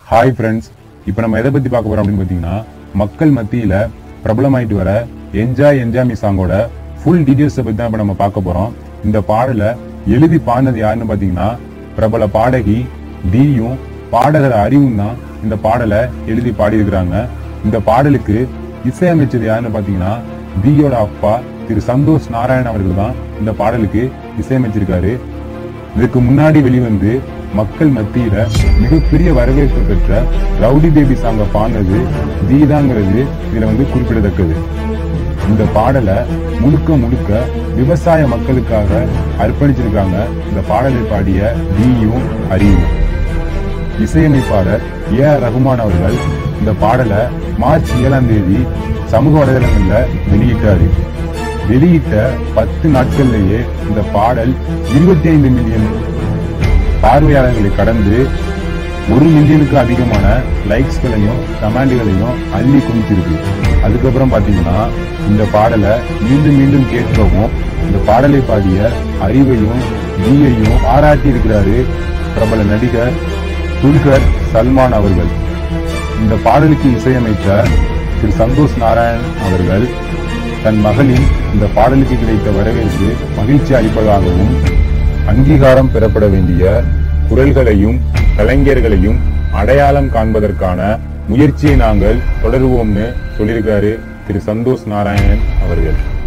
hi friends இப்போ நம்ம எதை பத்தி பார்க்க போறோம் அப்படின்னு பார்த்தீங்கன்னா மக்கள் மத்தியில பிரபலமாயிட்டு வர என்ஜாய் என்ஜாய் மீ சாங்கோட ஃபுல் டீடைல்ஸை பத்தி தான் இப்போ நம்ம பார்க்க போறோம் இந்த பாடலை எழுதி பாடினது யாருன்னு பார்த்தீங்கன்னா பிரபல பாடகி தீயும் பாடகர் அறிவும் தான் இந்த பாடலை எழுதி பாடியிருக்கிறாங்க இந்த பாடலுக்கு இசையமைச்சது யாருன்னு பார்த்தீங்கன்னா தீயோட அப்பா திரு சந்தோஷ் நாராயண் அவர்கள் தான் இந்த பாடலுக்கு இசையமைச்சிருக்காரு இதுக்கு முன்னாடி வெளிவந்து மக்கள் மத்தியில மிகப்பெரிய வரவேற்பு பெற்ற ரவுடி பேபி சாங்க பாடினது தீதாங்கிறது இதுல வந்து குறிப்பிடத்தக்கது இந்த பாடலை முழுக்க முழுக்க விவசாய மக்களுக்காக அர்ப்பணிச்சிருக்காங்க இந்த பாடலை பாடிய தீயும் அறிவும் இசையமைப்பாளர் ஏ ஆர் ரகுமான் அவர்கள் இந்த பாடலை மார்ச் ஏழாம் தேதி சமூக வலைதளங்கள்ல வெளியிட்டாரு வெளியிட்ட பத்து நாட்கள்லயே இந்த பாடல் இருபத்தி ஐந்து மில்லியன் பார்வையாளர்களை கடந்து ஒரு மில்லியனுக்கு அதிகமான லைக்ஸ்களையும் கமெண்ட்களையும் அள்ளி குவிச்சிருக்கு அதுக்கப்புறம் பாத்தீங்கன்னா இந்த பாடலை மீண்டும் மீண்டும் கேட்கவும் இந்த பாடலை பாடிய அறிவையும் ஜீயையும் பாராட்டி இருக்கிறாரு பிரபல நடிகர் துல்கர் சல்மான் அவர்கள் இந்த பாடலுக்கு இசையமைத்த திரு சந்தோஷ் நாராயண் அவர்கள் தன் மகளின் இந்த பாடலுக்கு கிடைத்த வரவேற்பு மகிழ்ச்சி அளிப்பதாகவும் அங்கீகாரம் பெறப்பட வேண்டிய குரல்களையும் கலைஞர்களையும் அடையாளம் காண்பதற்கான முயற்சியை நாங்கள் தொடருவோம்னு சொல்லியிருக்காரு திரு சந்தோஷ் நாராயணன் அவர்கள்